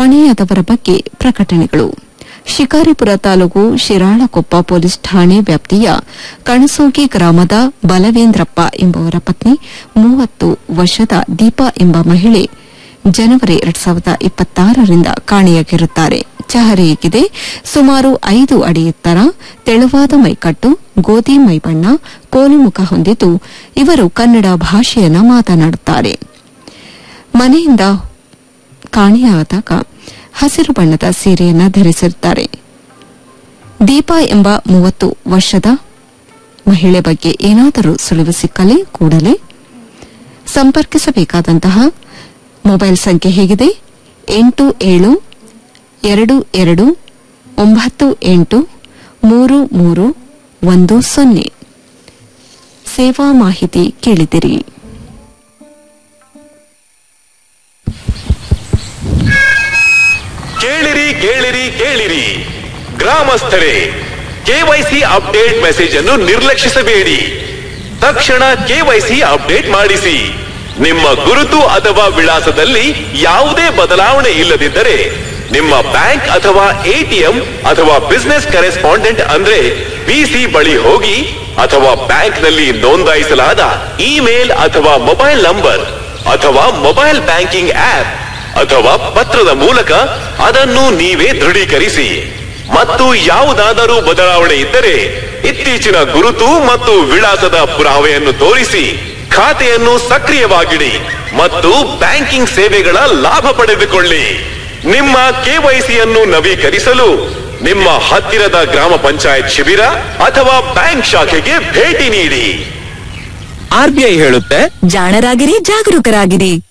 ಕಾಣೆಯಾದವರ ಬಗ್ಗೆ ಪ್ರಕಟಣೆಗಳು ಶಿಕಾರಿಪುರ ತಾಲೂಕು ಶಿರಾಳಕೊಪ್ಪ ಪೊಲೀಸ್ ಠಾಣೆ ವ್ಯಾಪ್ತಿಯ ಕಣಸೋಗಿ ಗ್ರಾಮದ ಬಲವೇಂದ್ರಪ್ಪ ಎಂಬುವರ ಪತ್ನಿ ಮೂವತ್ತು ವರ್ಷದ ದೀಪಾ ಎಂಬ ಮಹಿಳೆ ಜನವರಿ ಎರಡ್ ಸಾವಿರದ ಇಪ್ಪತ್ತಾರರಿಂದ ಕಾಣೆಯಾಗಿರುತ್ತಾರೆ ಚಹರೆಯಾಗಿದೆ ಸುಮಾರು ಐದು ಅಡಿ ಎತ್ತರ ತೆಳುವಾದ ಮೈಕಟ್ಟು ಗೋಧಿ ಮೈಬಣ್ಣ ಕೋಲಿಮುಖ ಹೊಂದಿದ್ದು ಇವರು ಕನ್ನಡ ಭಾಷೆಯನ್ನ ಮಾತನಾಡುತ್ತಾರೆ ಮನೆಯಿಂದ ಕಾಣೆಯಾದಾಗ ಹಸಿರು ಬಣ್ಣದ ಸೀರೆಯನ್ನ ಧರಿಸಿರುತ್ತಾರೆ ದೀಪಾ ಎಂಬ ಮೂವತ್ತು ವರ್ಷದ ಮಹಿಳೆ ಬಗ್ಗೆ ಏನಾದರೂ ಸುಳಿವು ಸಿಕ್ಕಲಿ ಕೂಡಲೇ ಸಂಪರ್ಕಿಸಬೇಕಾದಂತಹ ಮೊಬೈಲ್ ಸಂಖ್ಯೆ ಹೇಗಿದೆ ಎಂಟು ಏಳು ಎರಡು ಎರಡು ಒಂಬತ್ತು ಎಂಟು ಮೂರು ಮೂರು ಒಂದು ಸೊನ್ನೆ ಸೇವಾ ಮಾಹಿತಿ ಕೇಳಿದಿರಿ ಕೇಳಿರಿ ಕೇಳಿರಿ ಕೇಳಿರಿ ಗ್ರಾಮಸ್ಥರೇ ಕೆವೈಸಿ ಅಪ್ಡೇಟ್ ಮೆಸೇಜ್ ಅನ್ನು ನಿರ್ಲಕ್ಷಿಸಬೇಡಿ ತಕ್ಷಣ ಕೆವೈಸಿ ಅಪ್ಡೇಟ್ ಮಾಡಿಸಿ ನಿಮ್ಮ ಗುರುತು ಅಥವಾ ವಿಳಾಸದಲ್ಲಿ ಯಾವುದೇ ಬದಲಾವಣೆ ಇಲ್ಲದಿದ್ದರೆ ನಿಮ್ಮ ಬ್ಯಾಂಕ್ ಅಥವಾ ಎಟಿಎಂ ಅಥವಾ ಬಿಸ್ನೆಸ್ ಕರೆಸ್ಪಾಂಡೆಂಟ್ ಅಂದ್ರೆ ಬಿಸಿ ಬಳಿ ಹೋಗಿ ಅಥವಾ ಬ್ಯಾಂಕ್ನಲ್ಲಿ ನೋಂದಾಯಿಸಲಾದ ಇಮೇಲ್ ಅಥವಾ ಮೊಬೈಲ್ ನಂಬರ್ ಅಥವಾ ಮೊಬೈಲ್ ಬ್ಯಾಂಕಿಂಗ್ ಆಪ್ ಅಥವಾ ಪತ್ರದ ಮೂಲಕ ಅದನ್ನು ನೀವೇ ದೃಢೀಕರಿಸಿ ಮತ್ತು ಯಾವುದಾದರೂ ಬದಲಾವಣೆ ಇದ್ದರೆ ಇತ್ತೀಚಿನ ಗುರುತು ಮತ್ತು ವಿಳಾಸದ ಪುರಾವೆಯನ್ನು ತೋರಿಸಿ ಖಾತೆಯನ್ನು ಸಕ್ರಿಯವಾಗಿಡಿ ಮತ್ತು ಬ್ಯಾಂಕಿಂಗ್ ಸೇವೆಗಳ ಲಾಭ ಪಡೆದುಕೊಳ್ಳಿ ನಿಮ್ಮ ಕೆವೈಸಿಯನ್ನು ನವೀಕರಿಸಲು ನಿಮ್ಮ ಹತ್ತಿರದ ಗ್ರಾಮ ಪಂಚಾಯತ್ ಶಿಬಿರ ಅಥವಾ ಬ್ಯಾಂಕ್ ಶಾಖೆಗೆ ಭೇಟಿ ನೀಡಿ ಆರ್ಬಿಐ ಹೇಳುತ್ತೆ ಜಾಣರಾಗಿರಿ ಜಾಗರೂಕರಾಗಿರಿ